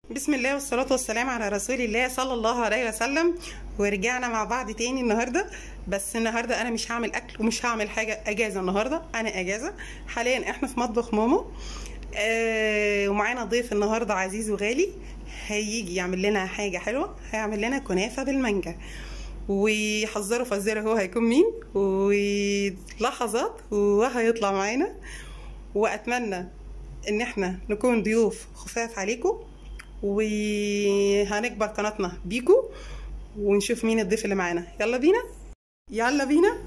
بسم الله والصلاة والسلام على رسول الله صلى الله عليه وسلم ورجعنا مع بعض تاني النهاردة بس النهاردة أنا مش هعمل أكل ومش هعمل حاجة أجازة النهاردة أنا أجازة حاليا إحنا في مطبخ ماما آه ومعانا ضيف النهاردة عزيز وغالي هيجي يعمل لنا حاجة حلوة هيعمل لنا كنافة بالمانجا وحذروا فزروا هو هيكون مين ولحظات وهيطلع معانا وأتمنى إن إحنا نكون ضيوف خفاف عليكم وهنكبر قناتنا بيكو ونشوف مين الضيف اللي معانا يلا بينا يلا بينا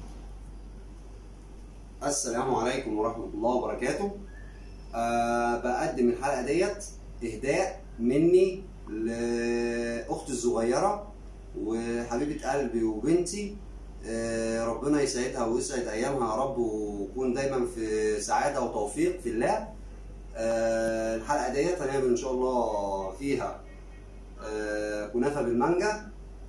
السلام عليكم ورحمة الله وبركاته أه بقدم الحلقة ديت إهداء مني لأختي الصغيرة وحبيبة قلبي وبنتي أه ربنا يسعدها ويسعد أيامها يا رب ويكون دايما في سعادة وتوفيق في الله أه الحلقة ديت هنعمل إن شاء الله فيها أه كنافة بالمانجا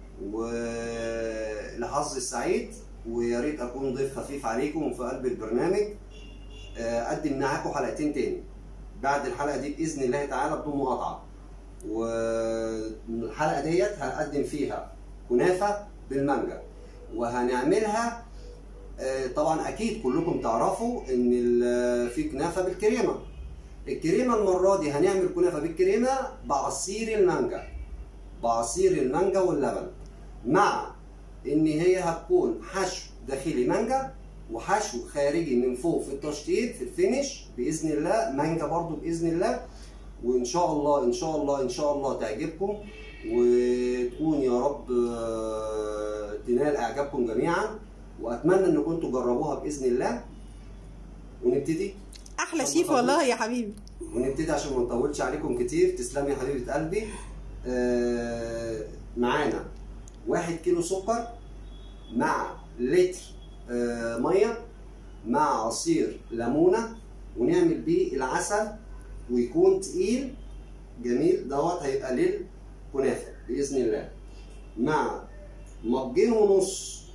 ولحظ السعيد ويا ريت اكون ضيف خفيف عليكم في قلب البرنامج اقدم معاكم حلقتين تاني بعد الحلقه دي باذن الله تعالى بدون مقاطعه والحلقه ديت هنقدم فيها كنافه بالمانجا وهنعملها طبعا اكيد كلكم تعرفوا ان في كنافه بالكريمه الكريمه المره دي هنعمل كنافه بالكريمه بعصير المانجا بعصير المانجا واللبن مع ان هي هتكون حشو داخلي مانجا وحشو خارجي من فوق في التشطيب في الفينش باذن الله مانجا برضو باذن الله وان شاء الله ان شاء الله ان شاء الله تعجبكم وتكون يا رب تنال اعجابكم جميعا واتمنى انكم تجربوها باذن الله ونبتدي احلى شيف والله يا حبيبي ونبتدي عشان ما نطولش عليكم كتير تسلمي يا حبيبه قلبي آه معانا واحد كيلو سكر مع لتر آه ميه مع عصير ليمونه ونعمل بيه العسل ويكون تقيل جميل دوت هيبقى للكنافه باذن الله مع مجين ونص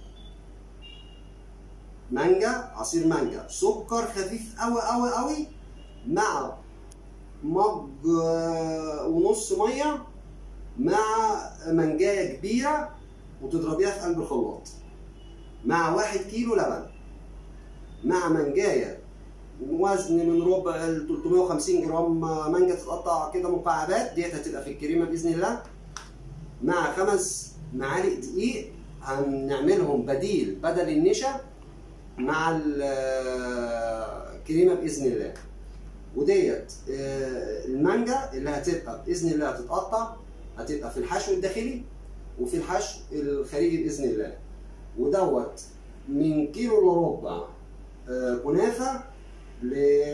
مانجا عصير مانجا سكر خفيف قوي قوي قوي مع مج ونص ميه مع منجايه كبيره وتضربيها في قلب الخلاط مع واحد كيلو لبن مع منجايه وزن من ربع ل 350 جرام مانجا تتقطع كده مكعبات ديت هتبقى في الكريمه باذن الله مع خمس معالق دقيق هنعملهم بديل بدل النشا مع الكريمه باذن الله وديت المانجا اللي هتبقى باذن الله هتتقطع هتبقى في الحشو الداخلي وفي الحشو الخارجي باذن الله ودوت من كيلو الا ربع كنافه ل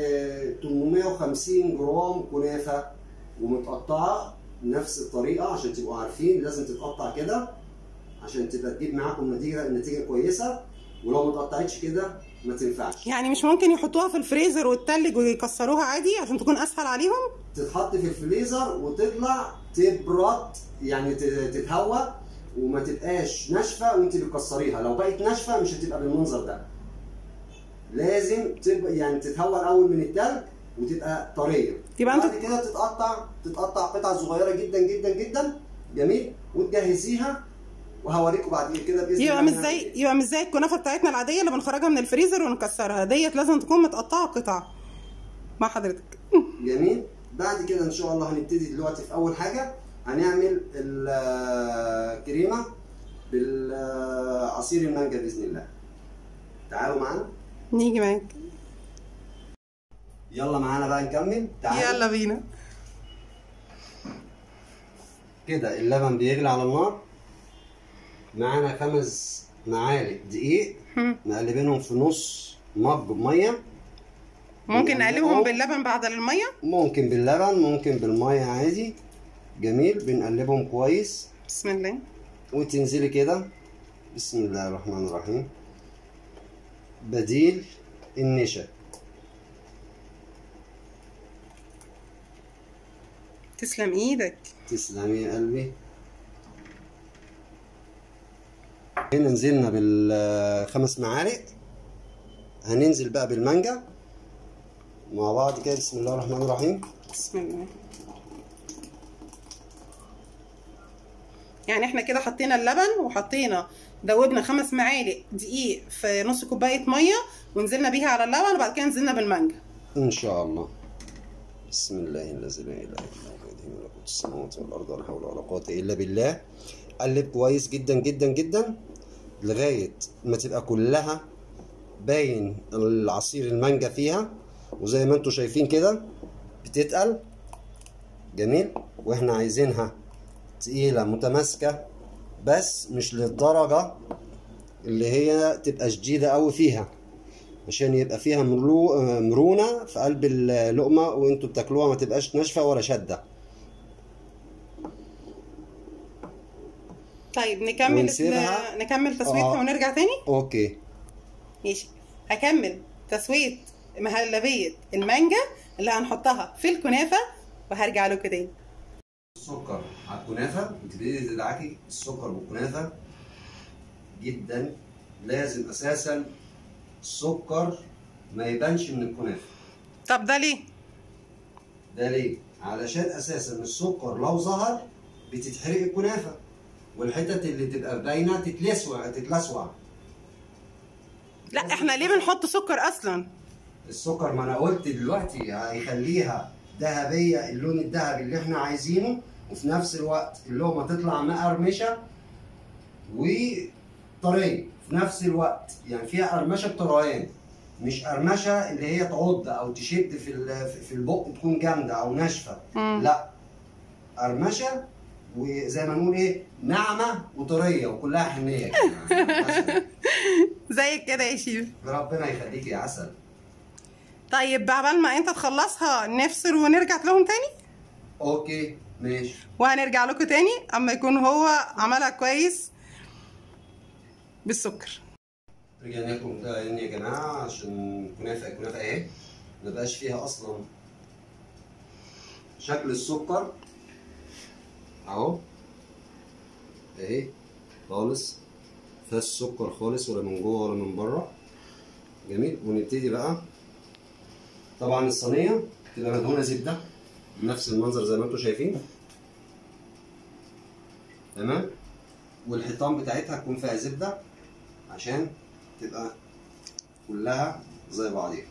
850 جرام كنافه ومتقطعه نفس الطريقه عشان تبقوا عارفين لازم تتقطع كده عشان تبقى تجيب معاكم نتيجه نتيجه كويسه ولو ما اتقطعتش كده ما تنفعش يعني مش ممكن يحطوها في الفريزر والتلج ويكسروها عادي عشان تكون اسهل عليهم تتحط في الفريزر وتطلع تبرد يعني تتهوى وما تبقاش ناشفه وانت بتكسريها لو بقت ناشفه مش هتبقى بالمنظر ده لازم تبقى يعني تتهوى الاول من التلج وتبقى طريه يبقى بعد كده تتقطع تتقطع قطع صغيره جدا جدا جدا جميل وتجهزيها وهوريكم بعد كده باذن يبقى مش زي يبقى مش زي الكنافه بتاعتنا العاديه اللي بنخرجها من الفريزر ونكسرها ديت لازم تكون متقطعه قطع مع حضرتك جميل بعد كده ان شاء الله هنبتدي دلوقتي في اول حاجه هنعمل الكريمه بالعصير المانجا باذن الله تعالوا معانا نيجي معاك يلا معانا بقى نكمل تعالوا يلا بينا كده اللبن بيغلي على النار معانا خمس معالق دقيق مقلبينهم في نص مج ميه ممكن نقلبهم باللبن بعد الميه ممكن باللبن ممكن بالميه عادي جميل بنقلبهم كويس بسم الله وتنزلي كده بسم الله الرحمن الرحيم بديل النشا تسلم ايدك تسلمي يا قلبي هنا نزلنا بالخمس معالق هننزل بقى بالمانجا مع بعض كده بسم الله الرحمن الرحيم بسم الله يعني احنا كده حطينا اللبن وحطينا دوبنا خمس معالق دقيق في نص كوبايه ميه ونزلنا بيها على اللبن وبعد كده نزلنا بالمانجا ان شاء الله بسم الله الذي لا اله الا هو بيده ملكوت السماوات والارض ولا حول ولا قوه الا بالله قلب كويس جدا جدا جدا لغايه ما تبقى كلها باين العصير المانجا فيها وزي ما انتم شايفين كده بتتقل جميل واحنا عايزينها تقيله متماسكه بس مش للدرجه اللي هي تبقى شديده قوي فيها عشان يبقى فيها مرو... مرونه في قلب اللقمه وانتوا بتاكلوها ما تبقاش ناشفه ولا شاده طيب نكمل ونسيبها. نكمل تسويتها آه. ونرجع تاني اوكي ماشي هكمل تسويه مهلبيه المانجا اللي هنحطها في الكنافه وهرجع لكم تاني السكر على الكنافه بتبتدي تدعكي السكر والكنافه جدا لازم اساسا السكر ما يبانش من الكنافه طب ده ليه ده ليه؟ علشان اساسا السكر لو ظهر بتتحرق الكنافه والحتت اللي تبقى باينه تتلسوع تتلسوع لا احنا ليه بنحط سكر اصلا السكر ما انا قلت دلوقتي هيخليها ذهبيه اللون الذهبي اللي احنا عايزينه وفي نفس الوقت اللقمه تطلع مقرمشه وطريه في نفس الوقت يعني فيها قرمشه بطريان مش قرمشه اللي هي تعض او تشد في ال- في البق تكون جامده او ناشفه مم. لا قرمشه وزي ما نقول ايه ناعمه وطريه وكلها حنيه كده زيك كده يا شيف ربنا يخليك يا عسل طيب عبال ما انت تخلصها نفصل ونرجع لهم تاني اوكي ماشي وهنرجع لكم تاني اما يكون هو عملها كويس بالسكر رجعنا لكم تاني يا جماعه عشان الكنافه الكنافه اهي ما بقاش فيها اصلا شكل السكر اهو اهي خالص فيهاش سكر خالص ولا من جوه ولا من بره جميل ونبتدي بقى طبعا الصينيه تبقى مدهونه زبده بنفس المنظر زي ما انتم شايفين تمام والحيطان بتاعتها تكون فيها زبده عشان تبقى كلها زي بعضيها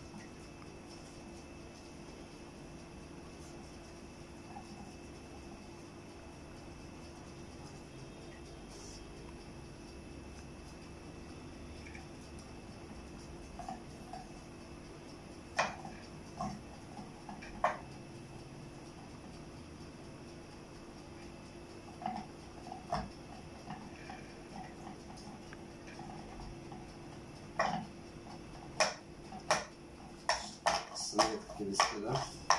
الصينية تتكبس كده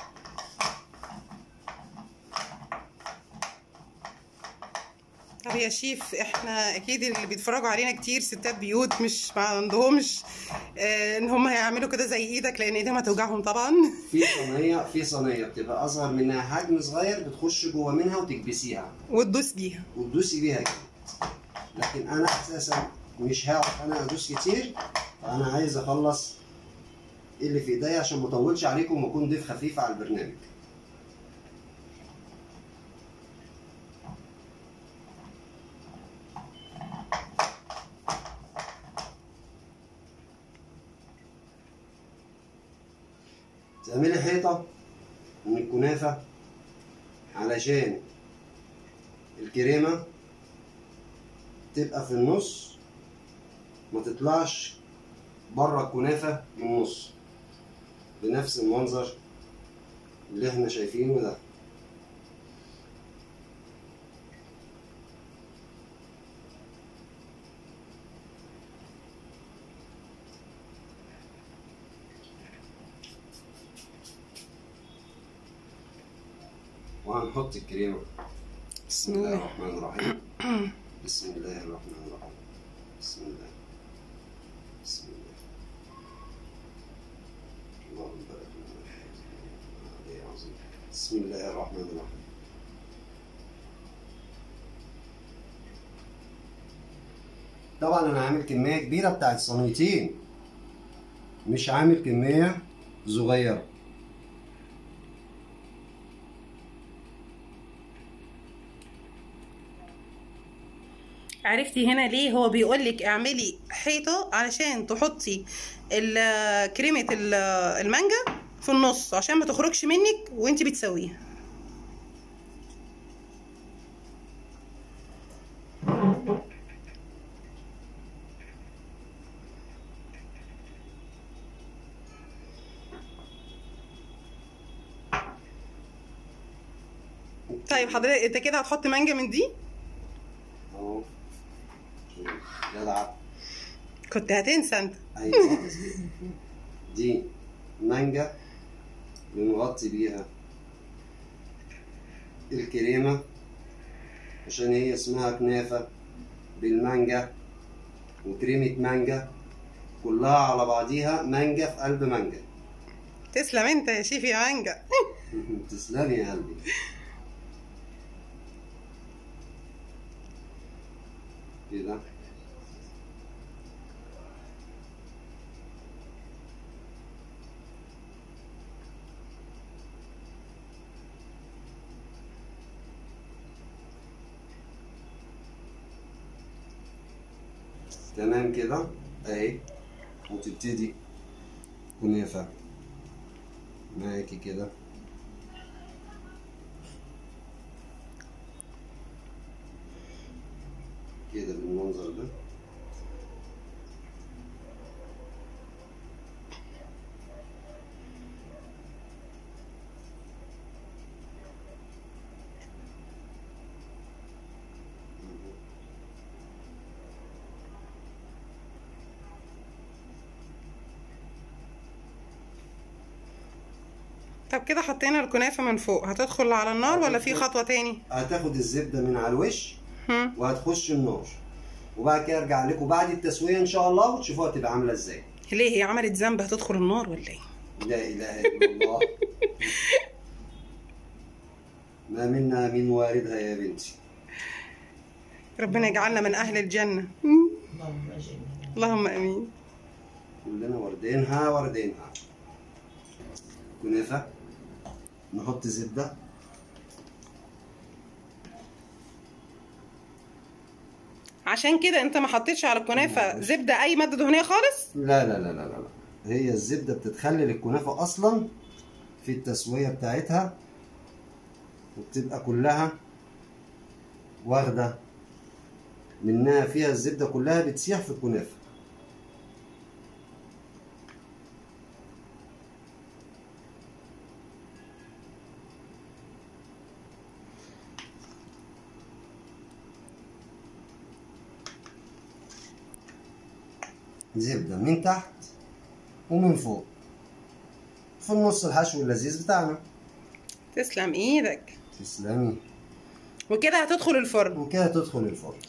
طب يا شيف احنا اكيد اللي بيتفرجوا علينا كتير ستات بيوت مش ما عندهمش اه ان هم هيعملوا كده زي ايدك لان ايديهم هتوجعهم طبعا في صينية في صينية بتبقى أصغر منها حجم صغير بتخش جوه منها وتكبسيها وتدوس بيها وتدوسي بيها كده لكن أنا أساسا مش هعرف أنا أدوس كتير فأنا عايز أخلص اللي في إيديا عشان ما أطولش عليكم وأكون ضيف خفيف على البرنامج تعملي حيطة من الكنافة علشان الكريمة تبقى في النص ما تطلعش بره الكنافة من النص بنفس المنظر اللي احنا شايفينه ده وهنحط الكريمة بسم بسم الله الله الرحمن الرحيم بسم الله الرحمن الرحيم بسم الله بسم الله اللهم بارك لنا في هذه الآية العظيمة. بسم الله الرحمن الرحيم طبعا انا عامل كميه كبيره بتاعت صينيتين مش عامل كميه صغيره عرفتي هنا ليه هو بيقول لك اعملي حيطه علشان تحطي ال- كريمه ال- المانجا في النص عشان ما تخرجش منك وانت بتسويها طيب حضرتك انت كده هتحط مانجا من دي اهو جدع كنت هتنسى انت ايوه خالص كده. دي مانجا بنغطي بيها الكريمة عشان هي اسمها كنافة بالمانجا وكريمة مانجا كلها على بعضيها مانجا في قلب مانجا تسلم انت يا شيفي يا مانجا تسلمي يا قلبي كده تمام كده اهي وتبتدي كنافة معاكي كده كده بالمنظر ده طب كده حطينا الكنافه من فوق هتدخل على النار ولا في خطوه تاني هتاخد الزبدة من على الوش هم؟ وهتخش النار وبعد كده ارجع لكم بعد التسوية ان شاء الله وتشوفوها تبقى عاملة ازاي ليه هي عملت ذنب هتدخل النار ولا ايه لا اله الا الله ما منا من واردها يا بنتي ربنا يجعلنا من اهل الجنه اللهم اجعلنا اللهم امين كلنا واردينها واردينها كنافة نحط زبدة عشان كده انت ما حطيتش على الكنافه زبده اي ماده دهنيه خالص لا لا لا لا لا لا. هي الزبدة بتتخلل الكنافة أصلا في التسوية بتاعتها وبتبقى كلها واخدة منها فيها الزبدة كلها بتسيح في الكنافة زبدة من تحت ومن فوق في النص الحشو اللذيذ بتاعنا تسلم ايدك تسلمي وكده هتدخل الفرن وكده تدخل الفرن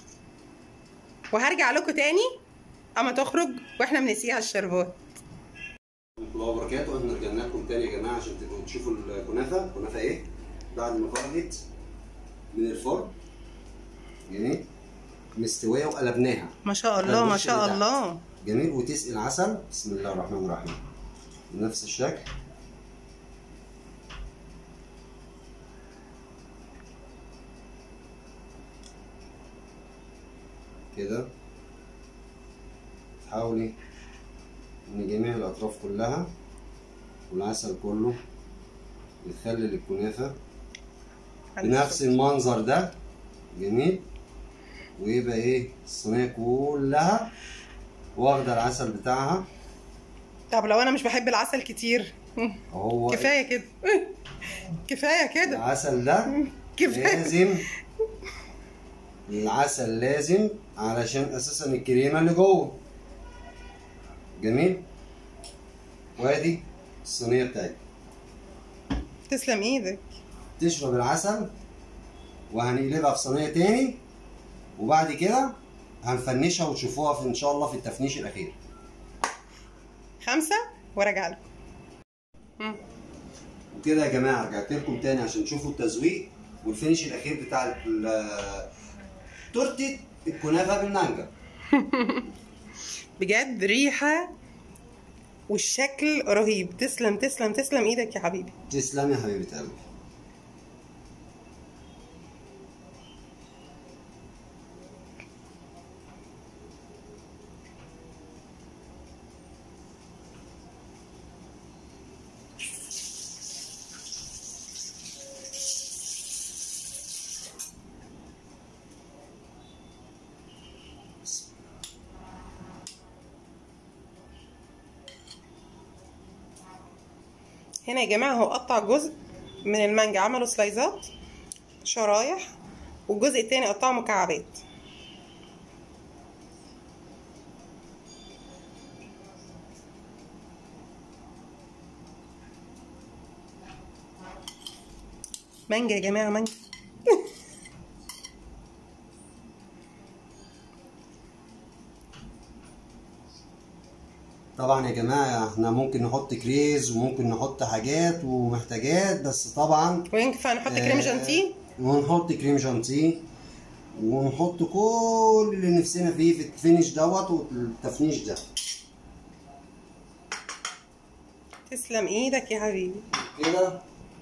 وهرجع لكم تاني اما تخرج واحنا بنسيها الشربات الله وبركاته احنا رجعنا لكم تاني يا جماعه عشان تبقوا تشوفوا الكنافه الكنافه ايه بعد ما خرجت من الفرن جميل مستويه وقلبناها ما شاء الله ما الوش شاء اللي تحت. الله جميل وتسقي العسل بسم الله الرحمن الرحيم بنفس الشكل كده تحاولي ان جميع الاطراف كلها والعسل كله يتخلل الكنافه بنفس المنظر ده جميل ويبقى ايه الصينيه كلها واخده العسل بتاعها طب لو انا مش بحب العسل كتير هو كفايه كده كفايه كده العسل ده كفايه لازم العسل لازم علشان اساسا الكريمه اللي جوه جميل وادي الصينيه بتاعتي تسلم ايدك تشرب العسل وهنقلبها في صينيه تاني وبعد كده هنفنشها وتشوفوها في ان شاء الله في التفنيش الاخير خمسه وراجع لكم مم. وكده يا جماعه رجعت لكم تاني عشان تشوفوا التزويق والفينش الاخير بتاع ال- تورته الكنافه بالمانجا بجد ريحه والشكل رهيب تسلم تسلم تسلم ايدك يا حبيبي تسلم يا حبيبه قلبي هنا يا جماعه هو قطع جزء من المانجا عمله سلايزات شرايح والجزء التاني قطعه مكعبات مانجا يا جماعه مانجا طبعا يا جماعه احنا ممكن نحط كريز وممكن نحط حاجات ومحتاجات بس طبعا وينفع نحط كريم جانتيه ونحط كريم جانتيه ونحط كل اللي نفسنا فيه في الفينش دوت والتفنيش ده تسلم ايدك يا حبيبي كده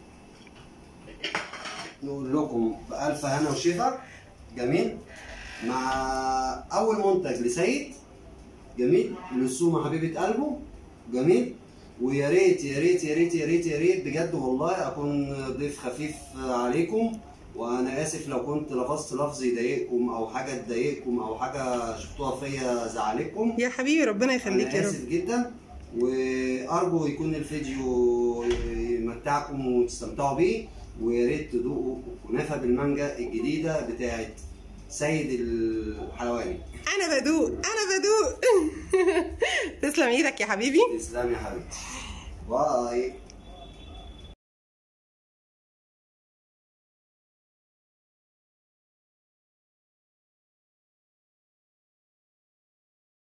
نقول لكم بألف هنا وشفا جميل مع أول منتج لسيد جميل لسومة حبيبة قلبه جميل ويا ريت يا ريت يا ريت يا ريت يا ريت بجد والله أكون ضيف خفيف عليكم وأنا آسف لو كنت لفظت لفظ يضايقكم أو حاجة تضايقكم أو حاجة شفتوها فيا زعلتكم يا حبيبي ربنا يخليك يا انا رب اسف جدا وارجو يكون الفيديو يمتعكم وتستمتعوا بيه ويا ريت تدوقوا كنافه بالمانجا الجديده بتاعت سيد الحلواني انا بدوق انا بدوق تسلم ايدك يا حبيبي تسلم يا حبيبتي باي